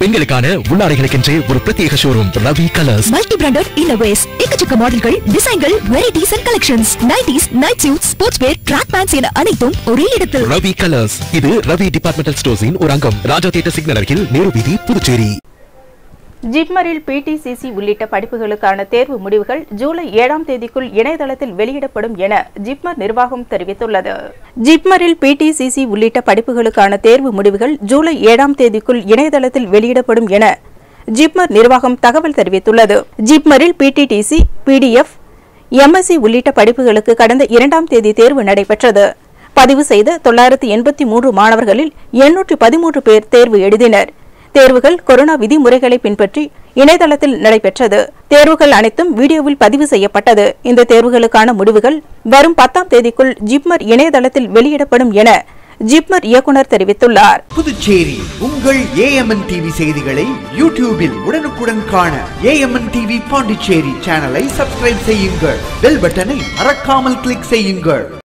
பெண்களுக்கான உள்ளாடைகளுக்கென்றே ஒரு பிரத்யேக showroom Ravi colours multi branded இன்னோவேஸ் எக்கச்சக்க மாடல்கள் டிசைன்கள் varieties and collections nighties night suit sports wear track pants என அனைத்தும் ஒரே இடத்தில் ரவி கலர்ஸ் இது ரவி டிபார்ட்மெண்டல் ஸ்டோர்ஸின் ஒரு அங்கம் ராஜா தியேட்டர் சிக்னல் அருகில் நேரு வீதி புதுச்சேரி ஜிப்மரில் பிடிசிசி உள்ளிட்ட படிப்புகளுக்கான தேர்வு முடிவுகள் ஜூலை ஏழாம் தேதிக்குள் இணையதளத்தில் வெளியிடப்படும் என ஜிப்மர் நிர்வாகம் தெரிவித்துள்ளது ஜிப்மரில் பிடிசிசி உள்ளிட்ட படிப்புகளுக்கான தேர்வு முடிவுகள் ஜூலை ஏழாம் தேதிக்குள் இணையதளத்தில் வெளியிடப்படும் என ஜிப்மர் நிர்வாகம் தகவல் தெரிவித்துள்ளது ஜிப்மரில் பிடிடிசி பிடிஎஃப் எம்எஸ்சி உள்ளிட்ட படிப்புகளுக்கு கடந்த இரண்டாம் தேதி தேர்வு நடைபெற்றது பதிவு செய்த தொள்ளாயிரத்து எண்பத்தி மூன்று மாணவர்களில் எண்ணூற்று பதிமூன்று பேர் தேர்வு எழுதினர் தேர்வுகள் கொரோனா விதிமுறைகளை பின்பற்றி இணையதளத்தில் நடைபெற்றது தேர்வுகள் அனைத்தும் வீடியோவில் பதிவு செய்யப்பட்டது இந்த தேர்வுகளுக்கான முடிவுகள் வரும் பத்தாம் தேதிக்குள் ஜிப்மர் இணையதளத்தில் வெளியிடப்படும் என ஜிப்மர் இயக்குநர் தெரிவித்துள்ளார் புதுச்சேரி உங்கள் ஏஎம்என் டிவி செய்திகளை யூடியூபில் உடனுக்குடன் காண ஏஎம்என் டிவி பாண்டிச்சேரி சேனலை சப்ஸ்கிரைப் செய்யுங்கள் பெல் பட்டனை மறக்காமல் கிளிக் செய்யுங்கள்